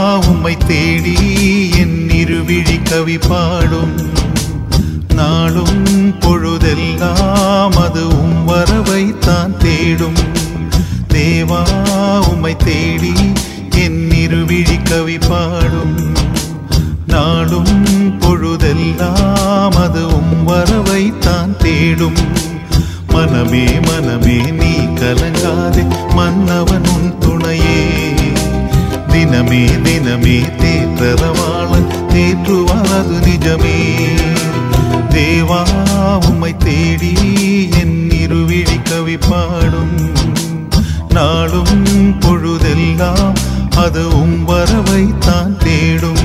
உம்மை தேடி என் இருவிழி கவி பாடும் நாளும் பொழுதெல்லாம் அது உம் வரவை தான் தேடும் தேவா உம்மை தேடி என் இருவிழி கவி பாடும் நாளும் பொழுதெல்லாம் அது உம் வரவை தான் தேடும் மனமே மனமே நீ கலங்காதே மன்னவன் உன் துணையே தினமே தினமே தேற்றரவாளன் தேற்றுவாது நிஜமே தேவா உம்மை தேடி என் இருவிழி கவி பாடும் நாளும் பொழுதெல்லாம் அது உம் வரவை தான் தேடும்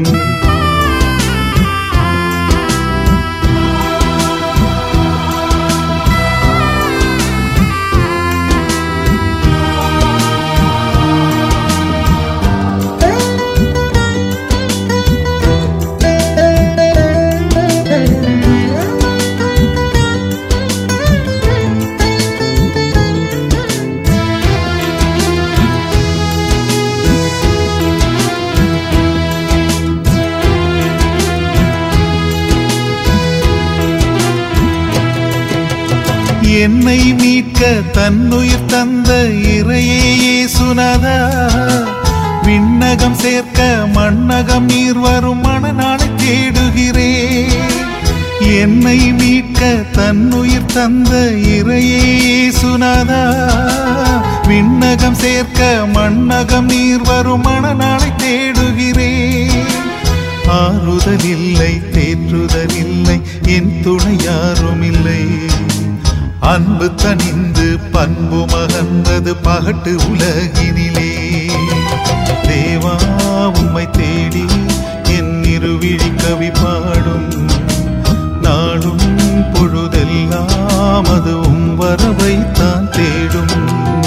என்னை மீட்க தன்னுயிர் தந்த இறையே சுனதா விண்ணகம் சேர்க்க மண்ணகம் நீர் வரும் மனநாளை தேடுகிறேன் என்னை மீட்க தன்னுயிர் தந்த இறையே சுனதா விண்ணகம் சேர்க்க மண்ணகம் நீர் வரும் மனநாளை தேடுகிறேன் ஆறுதல் இல்லை தேற்றுதல் இல்லை என் துணை யாரும் இல்லை அன்பு தனிந்து பண்பு மகன்றது பகட்டு உலகினிலே தேவா உம்மை தேடி என் இருவிழி கவி பாடும் நாளும் பொழுதெல்லாம் அது உம் வரவை தான் தேடும்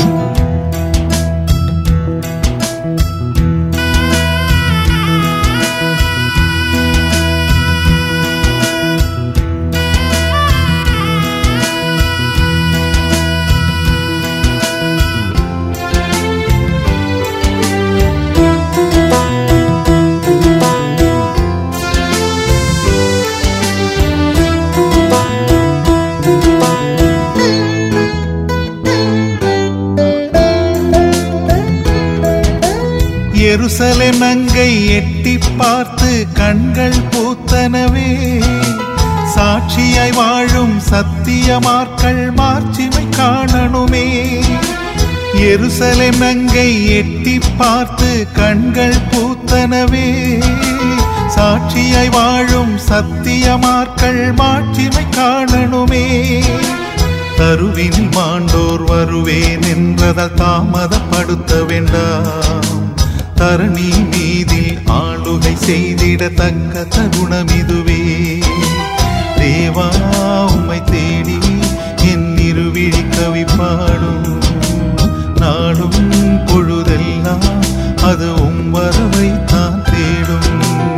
எருசலேம் நங்கை எட்டி பார்த்து கண்கள் பூத்தனவே சாட்சியாய் வாழும் சத்தியமார்கள் மாட்சிமை காணணுமே எருசலேம் நங்கை எட்டி பார்த்து கண்கள் பூத்தனவே சாட்சியாய் வாழும் சத்தியமார்கள் மாட்சிமை காணணுமே தருவினில் மாண்டோர் வருவேன் என்றதால் தாமதப்படுத்த வேண்டாம் தரணி மீதில் ஆளுகை செய்திடத்தக்க தருணம் இதுவே தேவா உம்மை தேடி என் இருவிழி கவி பாடும் நாடும் பொழுதெல்லாம் அது உம் வரவை தான் தேடும்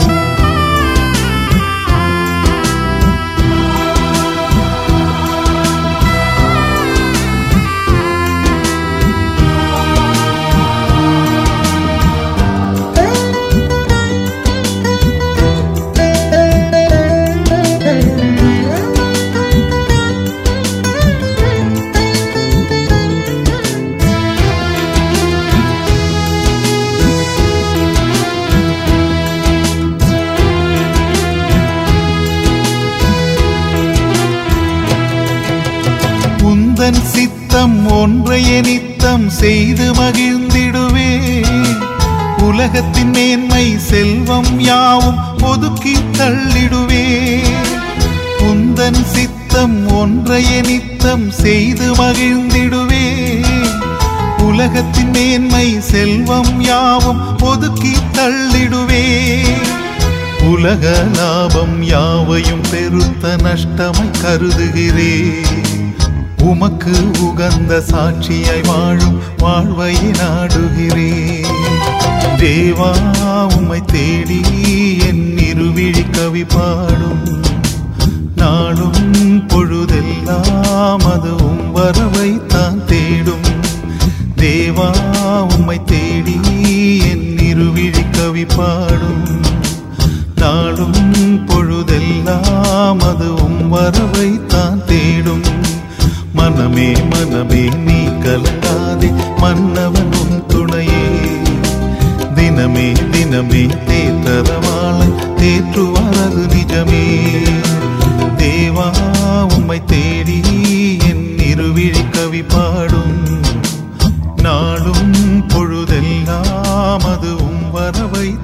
உந்தன் சித்தம் ஒன்றைய நித்தம் செய்து மகிழ்ந்திடுவே உலகத்தின் மேன்மை செல்வம் யாவும் ஒதுக்கி தள்ளிடுவே உந்தன் சித்தம் ஒன்றைய நித்தம் செய்து மகிழ்ந்திடுவே உலகத்தின் மேன்மை செல்வம் யாவும் ஒதுக்கி தள்ளிடுவே உலக லாபம் யாவையும் பெருத்த நஷ்டமை கருதுகிறேன் உமக்கு உகந்த சாட்சியாய் வாழும் வாழ்வை நாடுகிறேன் தேவா உம்மை தேடி என் இருவிழி கவி பாடும் நாளும் பொழுதெல்லாம் அது உம் வரவை தான் தேடும் தேவா உம்மை தேடி என் இருவிழி கவி கவி பாடும் நாடும் பொழுதெல்லாம் அது உம் வரவை தான் தேடும் மனமே மனமே நீ கலங்காதே மன்னவன் உன் துணையே தினமே தினமே தேற்றரவாளன் தேற்றுவாரது நிஜமே தேவா உம்மை தேடி என் இருவிழி கவி பாடும் நாளும் பொழுதெல்லாம் அது உம் வரவை